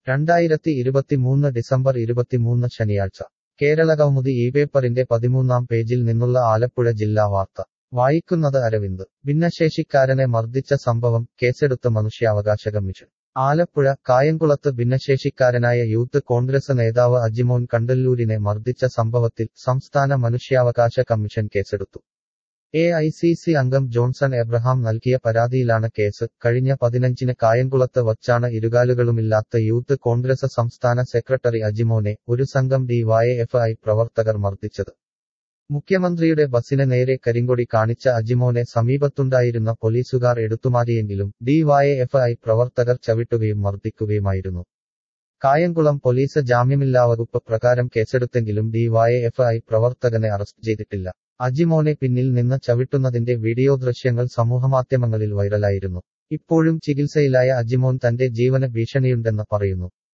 രണ്ടായിരത്തി ഇരുപത്തിമൂന്ന് ഡിസംബർ ഇരുപത്തിമൂന്ന് ശനിയാഴ്ച കേരള കൗമുദി ഈ പേപ്പറിന്റെ പതിമൂന്നാം പേജിൽ നിന്നുള്ള ആലപ്പുഴ ജില്ലാ വാർത്ത വായിക്കുന്നത് അരവിന്ദ് ഭിന്നശേഷിക്കാരനെ മർദ്ദിച്ച സംഭവം കേസെടുത്ത മനുഷ്യാവകാശ കമ്മീഷൻ ആലപ്പുഴ കായംകുളത്ത് ഭിന്നശേഷിക്കാരനായ യൂത്ത് കോൺഗ്രസ് നേതാവ് അജിമോൻ കണ്ടല്ലൂരിനെ മർദ്ദിച്ച സംഭവത്തിൽ സംസ്ഥാന മനുഷ്യാവകാശ കമ്മീഷൻ കേസെടുത്തു എ ഐ സി സി അംഗം ജോൺസൺ എബ്രഹാം നൽകിയ പരാതിയിലാണ് കേസ് കഴിഞ്ഞ പതിനഞ്ചിന് കായംകുളത്ത് വച്ചാണ് ഇരുകാലുകളുമില്ലാത്ത യൂത്ത് കോൺഗ്രസ് സംസ്ഥാന സെക്രട്ടറി അജിമോനെ ഒരു സംഘം ഡിവൈഎഫ്ഐ പ്രവർത്തകർ മർദ്ദിച്ചത് മുഖ്യമന്ത്രിയുടെ ബസിന് നേരെ കരിങ്കൊടി കാണിച്ച അജിമോനെ സമീപത്തുണ്ടായിരുന്ന പോലീസുകാർ എടുത്തുമാറ്റിയെങ്കിലും ഡിവൈഎഫ്ഐ പ്രവർത്തകർ ചവിട്ടുകയും മർദ്ദിക്കുകയുമായിരുന്നു കായംകുളം പോലീസ് ജാമ്യമില്ലാ വകുപ്പ് പ്രകാരം കേസെടുത്തെങ്കിലും ഡിവൈഎഫ്ഐ പ്രവർത്തകനെ അറസ്റ്റ് ചെയ്തിട്ടില്ല അജിമോനെ പിന്നിൽ നിന്ന് ചവിട്ടുന്നതിന്റെ വീഡിയോ ദൃശ്യങ്ങൾ സമൂഹമാധ്യമങ്ങളിൽ വൈറലായിരുന്നു ഇപ്പോഴും ചികിത്സയിലായ അജിമോൻ തന്റെ ജീവന് ഭീഷണിയുണ്ടെന്ന് പറയുന്നു